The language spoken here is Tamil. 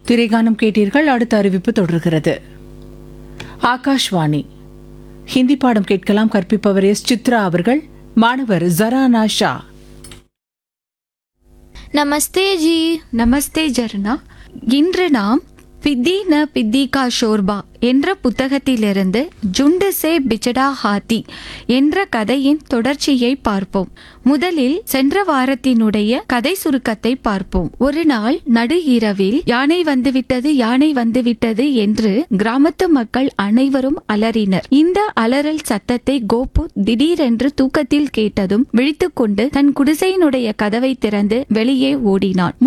திரைகானம் கேட்டீர்கள் அடுத்த அறிவிப்பு தொடர்கிறது ஆகாஷ்வாணி ஹிந்தி பாடம் கேட்கலாம் கற்பிப்பவர் எஸ் சித்ரா அவர்கள் மாணவர் ஜரானா ஷா நமஸ்தே ஜி நமஸ்தே ஜர்னா இன்று நாம் பித்தி ந பித்தி கா ஷோர்பா என்ற புத்தகத்திலிருந்து ஜுண்டு சே பிச்சடா ஹாத்தி என்ற கதையின் தொடர்ச்சியை பார்ப்போம் முதலில் சென்ற வாரத்தினுடைய கதை சுருக்கத்தை பார்ப்போம் ஒரு நாள் நடு இரவில் யானை வந்துவிட்டது யானை வந்துவிட்டது என்று கிராமத்து மக்கள் அனைவரும் அலறினர் இந்த அலறல் சத்தத்தை கோபு திடீரென்று தூக்கத்தில் கேட்டதும் விழித்துக்கொண்டு தன் குடிசையினுடைய கதவை திறந்து வெளியே ஓடினான்